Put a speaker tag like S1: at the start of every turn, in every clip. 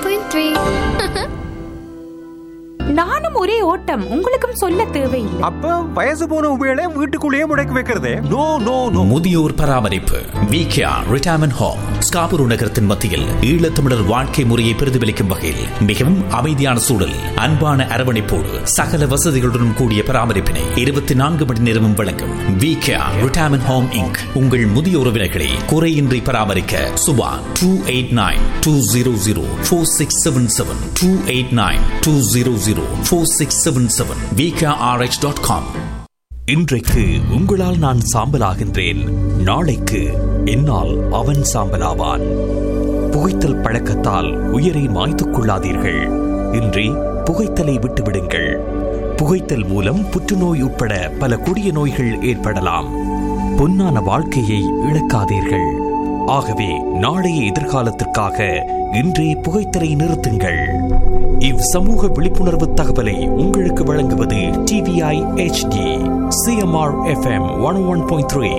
S1: 101.3
S2: நானும் ஒரே ஓட்டம் உங்களுக்கும் சொல்ல தேவையில்லை
S3: அப்ப வயசு போன உபயோக வீட்டுக்குள்ளேயே முடக்கி வைக்கிறதே நோ நோ நோ
S4: முதியோர் பராமரிப்பு விகேஆர் ரிட்டையர்மெண்ட் ஹோம் ஸ்காபுரு நகரத்தின் மத்தியில் ஈழத்தமிழர் வாழ்க்கை முறையை பிரதிபலிக்கும் வகையில் மிகவும் அமைதியான சூழல் அன்பான அரவணைப்போடு சகல வசதிகளுடன் கூடிய பராமரிப்பினை இருபத்தி நான்கு மணி நேரமும் வழங்கும் விகேஆர் ரிட்டையர்மெண்ட் ஹோம் இங்க் உங்கள் முதிய உறவினர்களை குறையின்றி பராமரிக்க Subha two eight nine two zero zero four six seven seven two eight nine two zero zero four six seven seven VKRH dot com இன்றைக்கு உங்களால் நான் சாம்பலாகின்றேன் நாளைக்கு என்னால் அவன் சாம்பலாவான் புகைத்தல் பழக்கத்தால் உயிரை மாய்த்துக் கொள்ளாதீர்கள் இன்றி புகைத்தலை விட்டுவிடுங்கள் புகைத்தல் மூலம் புற்றுநோய் உட்பட பல கொடிய நோய்கள் ஏற்படலாம் பொன்னான வாழ்க்கையை இழக்காதீர்கள் ஆகவே நாளைய எதிர்காலத்திற்காக இன்றே புகைத்தலை நிறுத்துங்கள் இவ் சமூக விழிப்புணர்வு தகவலை உங்களுக்கு வழங்குவது TVI HD CMR FM one one point three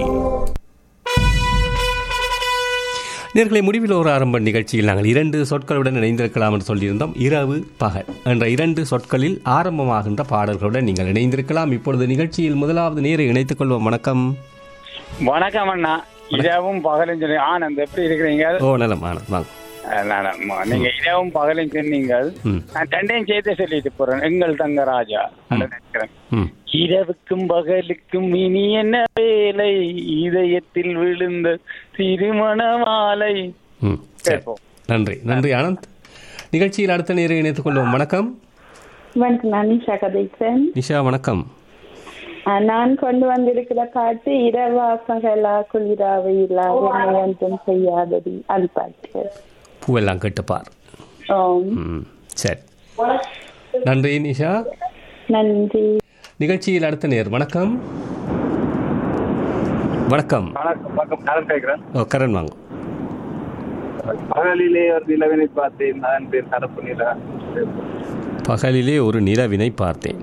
S5: நேர்களை முடிவில் ஒரு ஆரம்ப நிகழ்ச்சியில் நாங்கள் இரண்டு சொற்களுடன் இணைந்திருக்கலாம் என்று சொல்லியிருந்தோம் இரவு பகல் என்ற இரண்டு சொற்களில் ஆரம்பமாகின்ற பாடல்களுடன் நீங்கள் இணைந்திருக்கலாம் இப்பொழுது நிகழ்ச்சியில் முதலாவது நேரை இணைத்துக் கொள்வோம் வணக்கம்
S6: வணக்கம் அண்ணா இரவும் பகலும் சொல்லி ஆனந்த் எப்படி இருக்கிறீங்க
S5: ஓ நலம் ஆனந்த் வாங்க
S6: அஹ் நான் ம- நீங்க இரவும் பகலும் சொன்னீங்க
S5: ம்.
S6: நான் ரெண்டையும் சேர்த்து சொல்லிட்டு போறேன் எங்கள் தங்க ராஜா நினைக்கிறேன்
S5: ம்
S6: இரவுக்கும் பகலுக்கும் இனி என்ன வேலை இதயத்தில் விழுந்த திருமண மாலை
S5: ம் சரி
S6: கேட்போம்
S5: நன்றி நன்றி ஆனந்த் நிகழ்ச்சியில் அடுத்த நேரை இணைத்துக் கொள்வோம் வணக்கம்
S7: வணக்கம் நான் நிஷா கதைக்கிறேன்
S5: நிஷா வணக்கம்
S7: அஹ் நான் கொண்டு வந்திருக்கிற பாட்டு இரவா பகலா குளிரா வெயிலா என்னை ஒன்றும் செய்யாதடி அது பாட்டு
S5: பூவெல்லாம் கேட்டுப்பார்
S7: ஆம்.
S5: ம் சரி நன்றி நிஷா
S7: நன்றி
S5: நிகழ்ச்சியில் அடுத்த நேர் வணக்கம் வணக்கம்
S6: வணக்கம் வணக்கம் நான் கேட்கிறேன்
S5: ஓ கரண் வாங்க
S6: பகலிலே ஒரு நிலவினை பார்த்தேன் நான் பேர் கருப்பு நிலா
S5: பகலிலே ஒரு நிலவினை பார்த்தேன்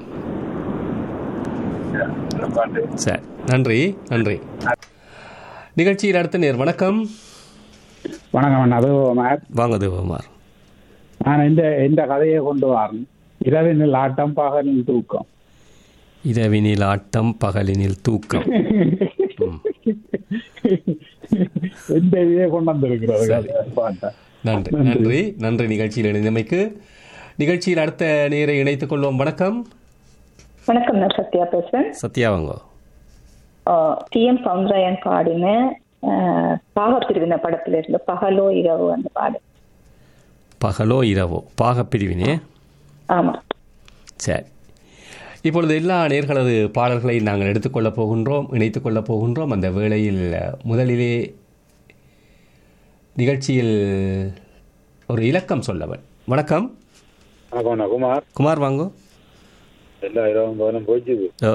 S6: பாட்டு
S5: சரி நன்றி நன்றி நிகழ்ச்சியில் அடுத்த நேர் வணக்கம்
S8: வணக்கம் அண்ணா அதுமார்
S5: வாங்க தேவகுமார்
S8: நான் இந்த இந்த கதையை கொண்டு வரேன் இரவினில் ஆட்டம் பகலில் தூக்கம்
S5: இரவினில் ஆட்டம் பகலினில் தூக்கம் ம்,
S8: இந்த இதையே கொண்டு வந்திருக்கிறது கதை, பாட்டை.
S5: நன்றி நன்றி நன்றி நிகழ்ச்சியில் இணைந்தமைக்கு நிகழ்ச்சியில் அடுத்த நேரை இணைத்துக் கொள்வோம் வணக்கம்
S7: வணக்கம் நான் சத்யா பேசுறேன்
S5: சத்யா வாங்க
S7: டி எம் சௌந்தரயன் பாடின அஹ், பாகப்பிரிவின படத்துல இருந்து பகலோ இரவு அந்த பாடு
S5: பகலோ இரவோ பாகப்பிரிவினே
S7: ஆமா
S5: சரி இப்பொழுது எல்லா நேர்களது பாடல்களை நாங்கள் எடுத்துக்கொள்ளப் போகின்றோம் இணைத்துக் கொள்ளப் போகின்றோம் அந்த வேளையில் முதலிலே நிகழ்ச்சியில் ஒரு இலக்கம் சொல்லவன் வணக்கம்
S8: வணக்கம் அண்ணா, குமார்
S5: குமார் வாங்கோ
S8: எல்லா இரவும் பகலும் போச்சுது
S5: ஓ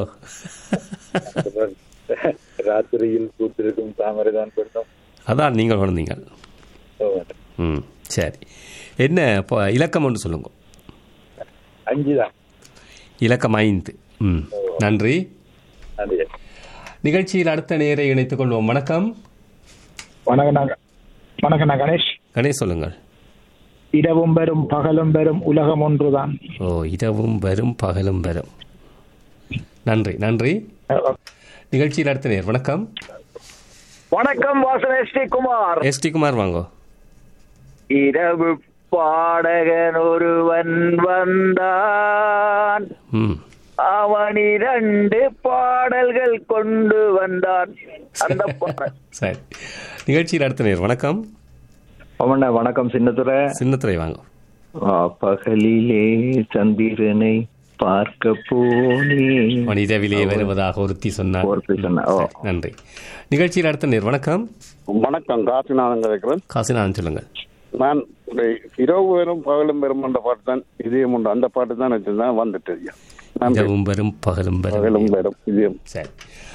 S8: ராத்திரியில் பூத்திருக்கும் தாமரை தான் பெண்ணும்
S5: அதான் நீங்கள் வந்தீங்கள் ம் சரி என்ன இப்போ இலக்கம் ஒன்று சொல்லுங்க
S8: அஞ்சு தான்
S5: இலக்கம் ஐந்து ம் நன்றி
S8: நன்றி
S5: நிகழ்ச்சியில் அடுத்த நேரை இணைத்துக் கொள்வோம் வணக்கம்
S8: வணக்கம் நாங்க வணக்கம் நான் கணேஷ்
S5: கணேஷ் சொல்லுங்கள்
S8: இரவும் பெறும் பகலும் பெறும் உலகம் ஒன்றுதான்
S5: ஓ இரவும் வரும் பகலும் வரும் நன்றி நன்றி நிகழ்ச்சியில் அடுத்த நேர் வணக்கம்
S6: வணக்கம் Vasan S T Kumar
S5: S T Kumar வாங்கோ
S6: இரவு பாடகன் ஒருவன் வந்தான்
S5: ம்
S6: அவன் இரண்டு பாடல்கள் கொண்டு வந்தான் அந்த பாடல்
S5: சரி நிகழ்ச்சியில் அடுத்த நேர் வணக்கம்
S9: அவன வணக்கம் சின்னத்துறை
S5: சின்னத்துறை வாங்கோ
S9: பகலிலே சந்திரனை பார்க்க போனே
S5: மனிதவிலே வருவதாக ஒருத்தி சொன்னார்
S9: ஒருத்தி சொன்னா, ஓ.
S5: சரி, நன்றி நிகழ்ச்சியில் அடுத்த நேர் வணக்கம்
S10: வணக்கம் காசிநாதன் இருக்கிறேன்
S5: காசிநாதன் சொல்லுங்கள்
S10: நான் இந்த இரவு வெறும் பகலும் பெறும் அந்த பாட்டு தான் இதயம் உண்டு அந்த பாட்டு தான் வச்சிருந்தேன் வந்துட்டு ஐயா. நன்றி
S5: இரவும் வரும் பகலும் வரும்
S10: பகலும் பெறும் இதயம்
S5: சரி